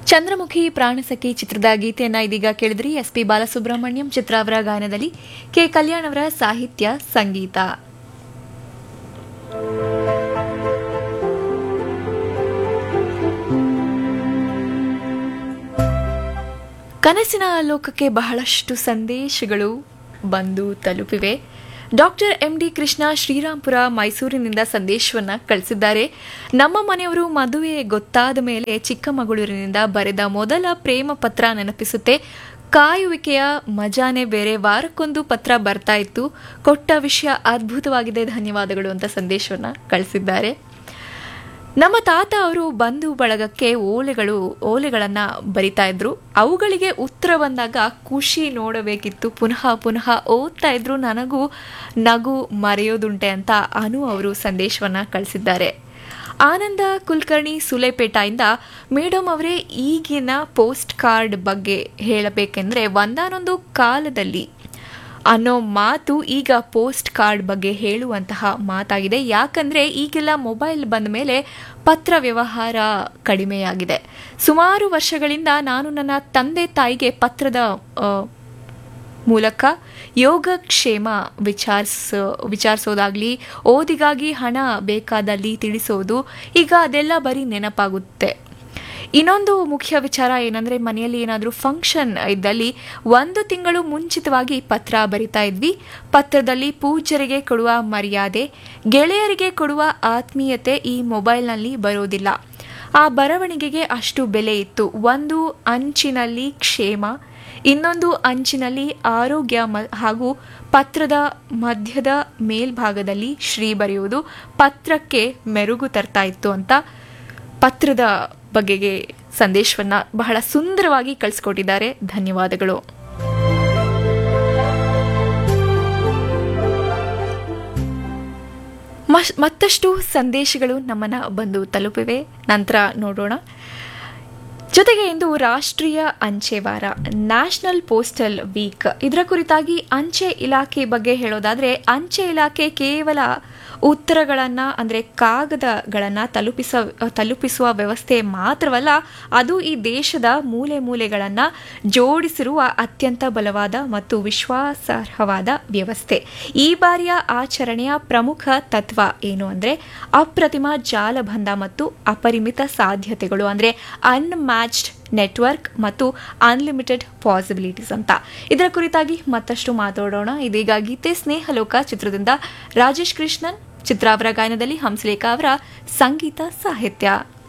ಚಂದ್ರಮುಖಿ ಪ್ರಾಣಸಖಿ ಚಿತ್ರದ ಗೀತೆಯನ್ನ ಇದೀಗ ಕೇಳಿದ್ರಿ ಎಸ್ ಪಿ ಬಾಲಸುಬ್ರಹ್ಮಣ್ಯಂ ಚಿತ್ರ ಅವರ ಗಾಯನದಲ್ಲಿ ಕೆ ಕಲ್ಯಾಣ್ ಅವರ ಸಾಹಿತ್ಯ ಸಂಗೀತ ಕನಸಿನ ಲೋಕಕ್ಕೆ ಬಹಳಷ್ಟು ಸಂದೇಶಗಳು ಬಂದು ತಲುಪಿವೆ doctor M D Krishna Srirampura ಮೈಸೂರಿನಿಂದ ಸಂದೇಶವನ್ನ ಕಳಿಸಿದ್ದಾರೆ ನಮ್ಮ ಮನೆಯವರು ಮದುವೆ ಗೊತ್ತಾದ ಮೇಲೆ ಚಿಕ್ಕಮಗಳೂರಿನಿಂದ ಬರೆದ ಮೊದಲ ಪ್ರೇಮ ಪತ್ರ ನೆನಪಿಸುತ್ತೆ ಕಾಯುವಿಕೆಯ ಮಜಾನೇ ಬೇರೆ ವಾರಕ್ಕೊಂದು ಪತ್ರ ಬರ್ತಾ ಇತ್ತು ಕೊಟ್ಟ ವಿಷಯ ಅದ್ಭುತವಾಗಿದೆ ಧನ್ಯವಾದಗಳು ಅಂತ ಸಂದೇಶವನ್ನ ಕಳಿಸಿದ್ದಾರೆ ನಮ್ಮ ತಾತ ಅವರು ಬಂಧು ಬಳಗಕ್ಕೆ ಓಲೆಗಳು ಓಲೆಗಳನ್ನ ಬರಿತಾ ಇದ್ರು ಅವುಗಳಿಗೆ ಉತ್ತರ ಬಂದಾಗ ಖುಷಿ ನೋಡಬೇಕಿತ್ತು ಪುನಃ ಪುನಃ ಓದ್ತಾ ಇದ್ರು ನನಗೂ ನಗು ಮರೆಯೋದುಂಟೆ ಅಂತ ಅನು ಅವರು ಸಂದೇಶವನ್ನ ಕಳಿಸಿದ್ದಾರೆ ಆನಂದ ಕುಲಕರ್ಣಿ ಸುಲೇಪೇಟೆಯಿಂದ ಮೇಡಮ್ ಅವರೇ ಈಗಿನ ಪೋಸ್ಟ್ ಕಾರ್ಡ್ ಬಗ್ಗೆ ಹೇಳಬೇಕೆಂದ್ರೆ ಒಂದಾನೊಂದು ಕಾಲದಲ್ಲಿ ಅನ್ನೋ ಮಾತು ಈಗ ಪೋಸ್ಟ್ ಕಾರ್ಡ್ ಬಗ್ಗೆ ಹೇಳುವಂತಹ ಮಾತಾಗಿದೆ ಯಾಕಂದ್ರೆ ಈಗೆಲ್ಲ ಮೊಬೈಲ್ ಬಂದ ಮೇಲೆ ಪತ್ರ ವ್ಯವಹಾರ ಕಡಿಮೆಯಾಗಿದೆ ಸುಮಾರು ವರ್ಷಗಳಿಂದ ನಾನು ನನ್ನ ತಂದೆ ತಾಯಿಗೆ ಪತ್ರದ ಆ, ಮೂಲಕ ಯೋಗಕ್ಷೇಮ ವಿಚಾರಿಸ ವಿಚಾರಿಸೋದಾಗ್ಲಿ ಓದಿಗಾಗಿ ಹಣ ಬೇಕಾದಲ್ಲಿ ತಿಳಿಸೋದು ಈಗ ಅದೆಲ್ಲ ಬರೀ ನೆನಪಾಗುತ್ತೆ ಇನ್ನೊಂದು ಮುಖ್ಯ ವಿಚಾರ ಏನಂದ್ರೆ ಮನೆಯಲ್ಲಿ ಏನಾದರೂ ಫಂಕ್ಷನ್ ಇದ್ದಲ್ಲಿ ಒಂದು ತಿಂಗಳು ಮುಂಚಿತವಾಗಿ ಪತ್ರ ಬರಿತಾ ಇದ್ವಿ ಪತ್ರದಲ್ಲಿ ಪೂಜ್ಯರಿಗೆ ಕೊಡುವ ಮರ್ಯಾದೆ ಗೆಳೆಯರಿಗೆ ಕೊಡುವ ಆತ್ಮೀಯತೆ ಈ ಮೊಬೈಲ್ನಲ್ಲಿ ಬರೋದಿಲ್ಲ ಆ ಬರವಣಿಗೆಗೆ ಅಷ್ಟು ಬೆಲೆ ಇತ್ತು ಒಂದು ಅಂಚಿನಲ್ಲಿ ಕ್ಷೇಮ ಇನ್ನೊಂದು ಅಂಚಿನಲ್ಲಿ ಆರೋಗ್ಯ ಮ- ಹಾಗೂ ಪತ್ರದ ಮಧ್ಯದ ಮೇಲ್ಭಾಗದಲ್ಲಿ ಶ್ರೀ ಬರೆಯುವುದು ಪತ್ರಕ್ಕೆ ಮೆರುಗು ತರ್ತಾ ಇತ್ತು ಅಂತ ಪತ್ರದ ಬಗೆಗೆ ಸಂದೇಶವನ್ನ ಬಹಳ ಸುಂದರವಾಗಿ ಕಳಿಸ್ಕೊಟ್ಟಿದ್ದಾರೆ ಧನ್ಯವಾದಗಳು ಮಶ್- ಮತ್ತಷ್ಟು ಸಂದೇಶಗಳು ನಮ್ಮನ್ನ ಬಂದು ತಲುಪಿವೆ ನಂತರ ನೋಡೋಣ ಜೊತೆಗೆ ಇಂದು ರಾಷ್ಟ್ರೀಯ ಅಂಚೆ ವಾರ ನ್ಯಾಷನಲ್ ಪೋಸ್ಟಲ್ ವೀಕ್ ಇದರ ಕುರಿತಾಗಿ ಅಂಚೆ ಇಲಾಖೆ ಬಗ್ಗೆ ಹೇಳೋದಾದ್ರೆ ಅಂಚೆ ಇಲಾಖೆ ಕೇವಲ ಉತ್ತರಗಳನ್ನು ಅಂದರೆ ಕಾಗದಗಳನ್ನು ತಲುಪಿಸ ತಲುಪಿಸುವ ವ್ಯವಸ್ಥೆ ಮಾತ್ರವಲ್ಲ ಅದು ಈ ದೇಶದ ಮೂಲೆ ಮೂಲೆಗಳನ್ನು ಜೋಡಿಸಿರುವ ಅತ್ಯಂತ ಬಲವಾದ ಮತ್ತು ವಿಶ್ವಾಸಾರ್ಹವಾದ ವ್ಯವಸ್ಥೆ ಈ ಬಾರಿಯ ಆಚರಣೆಯ ಪ್ರಮುಖ ತತ್ವ ಏನು ಅಂದರೆ ಅಪ್ರತಿಮ ಜಾಲಬಂಧ ಮತ್ತು ಅಪರಿಮಿತ ಸಾಧ್ಯತೆಗಳು ಅಂದರೆ ಅನ್ಮ್ಯಾಚ್ಡ್ ನೆಟ್ವರ್ಕ್ ಮತ್ತು ಅನ್ಲಿಮಿಟೆಡ್ ಪಾಸಿಬಿಲಿಟೀಸ್ ಅಂತ ಇದರ ಕುರಿತಾಗಿ ಮತ್ತಷ್ಟು ಮಾತಾಡೋಣ ಇದೀಗ ಗೀತೆ ಸ್ನೇಹಲೋಕ ಚಿತ್ರದಿಂದ ರಾಜೇಶ್ ಕೃಷ್ಣನ್ ಚಿತ್ರ ಅವರ ಗಾಯನದಲ್ಲಿ ಹಂಸಲೇಖ ಅವರ ಸಂಗೀತ ಸಾಹಿತ್ಯ